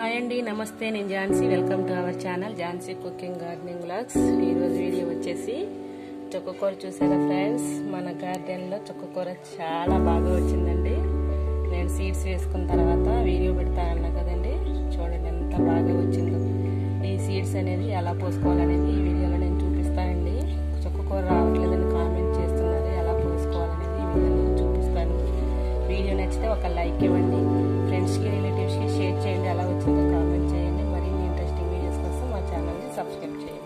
hi అండి నమస్తే నేను Jhansi welcome to our channel Jhansi cooking gardening blogs ఈరోజు వీడియో వచ్చేసి చుక్కకూర చూసారా ఫ్రెండ్స్ మన గార్డెన్లో చుక్కకూర చాలా బాగా వచ్చిందండి నేను సీడ్స్ వేసుకున్న తర్వాత వీడియో పెడతానన్నా కదండి చూడండి ఎంత బాగా వచ్చిందో ఈ సీడ్స్ అనేది ఎలా పోసుకోవాలనేది ఈ వీడియోలో నేను చూపిస్తానండి చుక్కకూర రావట్లేదని కామెంట్ చేస్తున్నారు ఎలా పోసుకోవాలనేది ఈ వీడియోలో చూపిస్తాను వీడియో నచ్చితే ఒక లైక్ ఇవ్వండి ఫ్రెండ్స్కి రిలేటివ్స్కి షేర్ చేయండి ఎలా వచ్చిందో కామెంట్ చేయండి మరిన్ని ఇంట్రెస్టింగ్ వీడియోస్ కోసం మా ఛానల్ని సబ్స్క్రైబ్ చేయండి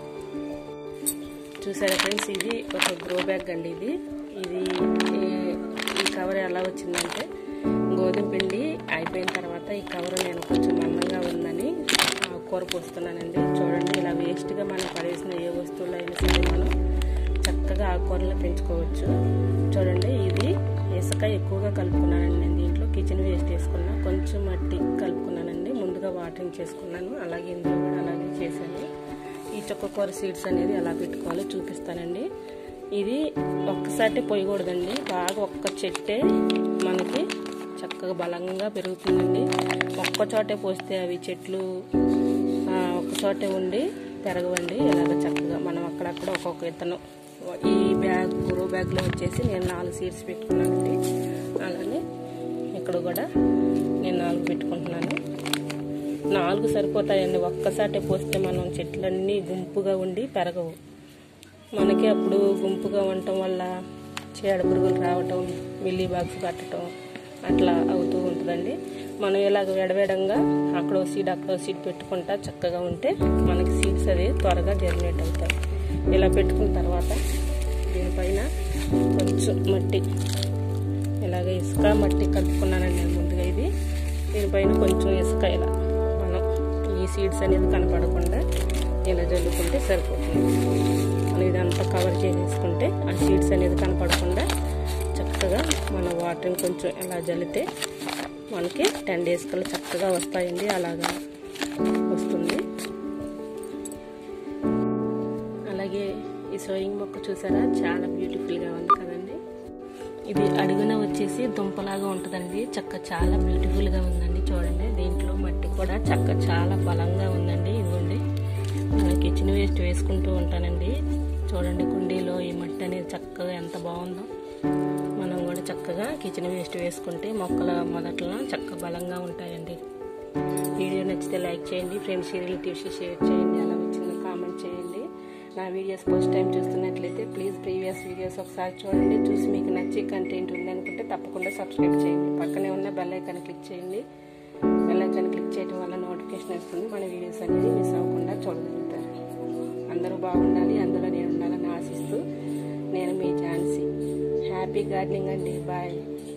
చూసారా ఫ్రెండ్స్ ఇది ఒక గ్రో బ్యాగ్ అండి ఇది ఇది ఈ- ఈ కవర్ ఎలా వచ్చిందంటే గోధుమ పిండి అయిపోయిన తర్వాత ఈ కవర్ నేను కొంచెం మందంగా ఉందని ఆ కూర పోస్తున్నానండి చూడండి ఇలా వేస్ట్గా మనం పడేసిన ఏ వస్తువులు అయినా సరే మనం చక్కగా ఆకుకూరలు పెంచుకోవచ్చు చూడండి ఇది ఇసుక ఎక్కువగా కలుపుకున్నానండి నేను దీంట్లో కిచెన్ వేస్ట్ వేసుకున్నా కొంచెం మట్టి కలుపుకున్నానండి ముందుగా వాటరింగ్ చేసుకున్నాను అలాగే ఇందులో కూడా అలాగే చేశాను ఈ చుక్కకూర సీడ్స్ అనేది ఎలా పెట్టుకోవాలో చూపిస్తానండి ఇది ఒక్కసారి పోయకూడదండి బాగా ఒక్క చెట్టే మనకి చక్కగా బలంగా పెరుగుతుందండి ఒక్క చోటే పోస్తే అవి చెట్లు ఆ, ఒక్క చోటే ఉండి పెరగవండి ఇలాగ చక్కగా మనం అక్కడక్కడ ఒక్కొక్క విత్తనం ఈ బ్యాగ్ గురువు బ్యాగ్లో వచ్చేసి నేను నాలుగు సీడ్స్ పెట్టుకున్నానండి అలానే ఇక్కడ కూడా నేను నాలుగు పెట్టుకుంటున్నాను నాలుగు సరిపోతాయండి ఒక్కసారి పోస్తే మనం చెట్లన్నీ గుంపుగా ఉండి పెరగవు మనకి అప్పుడు గుంపుగా ఉండటం వల్ల చీడ పురుగులు రావటం మిల్లీ బాగ్స్ కట్టడం అట్లా అవుతూ ఉంటుందండి మనం ఇలాగ వెడవేడంగా అక్కడో సీడ్ అక్కడో సీడ్ పెట్టుకుంటా చక్కగా ఉంటే మనకి సీడ్స్ అది త్వరగా జర్మినేట్ అవుతాయి ఇలా పెట్టుకున్న తర్వాత దీనిపైన కొంచెం మట్టి ఇలాగ ఇసుక మట్టి కలుపుకున్నానండి నేను ముందుగా ఇది దీనిపైన కొంచెం ఇసుక ఇలా మనం ఈ సీడ్స్ అనేది కనపడకుండా ఇలా జల్లుకుంటే సరిపోతుంది మనం ఇదంతా కవర్ చేసేసుకుంటే ఆ సీడ్స్ అనేది కనపడకుండా చక్కగా మన వాటర్ని కొంచెం ఇలా జల్లితే మనకి టెన్ డేస్ కల్లా చక్కగా వస్తాయండి అలాగా వస్తుంది అలాగే ఈ సోయింగ్ మొక్క చూసారా చాలా బ్యూటిఫుల్గా ఉంది కదండి ఇది అడుగున వచ్చేసి దుంపలాగా ఉంటుందండి చక్క చాలా బ్యూటిఫుల్గా ఉందండి చూడండి దీంట్లో మట్టి కూడా చక్క చాలా బలంగా ఉందండి ఇదిగోండి నేను కిచెన్ వేస్ట్ వేసుకుంటూ ఉంటానండి చూడండి కుండీలో ఈ మట్టి అనేది చక్కగా ఎంత బాగుందో మనం కూడా చక్కగా కిచెన్ వేస్ట్ వేసుకుంటే మొక్కల మొదట్లో చక్క బలంగా ఉంటాయండి వీడియో నచ్చితే లైక్ చేయండి ఫ్రెండ్స్ రిలేటివ్స్ షేర్ చేయండి ఎలా వచ్చిందో కామెంట్ చేయండి నా వీడియోస్ ఫస్ట్ టైం చూస్తున్నట్లయితే ప్లీజ్ ప్రీవియస్ వీడియోస్ ఒకసారి చూడండి చూసి మీకు నచ్చే కంటెంట్ ఉందనుకుంటే తప్పకుండా సబ్స్క్రైబ్ చేయండి పక్కనే ఉన్న బెల్ ఐకాన్ క్లిక్ చేయండి బెల్ ఐకాన్ క్లిక్ చేయడం వల్ల నోటిఫికేషన్ వస్తుంది మన వీడియోస్ అనేది మిస్ అవ్వకుండా చూడగలుగుతారు అందరూ బాగుండాలి అందులో నేను ఉండాలని ఆశిస్తూ నేను మీ ఝాన్సీ హ్యాపీ గార్డెనింగ్ అండి బాయ్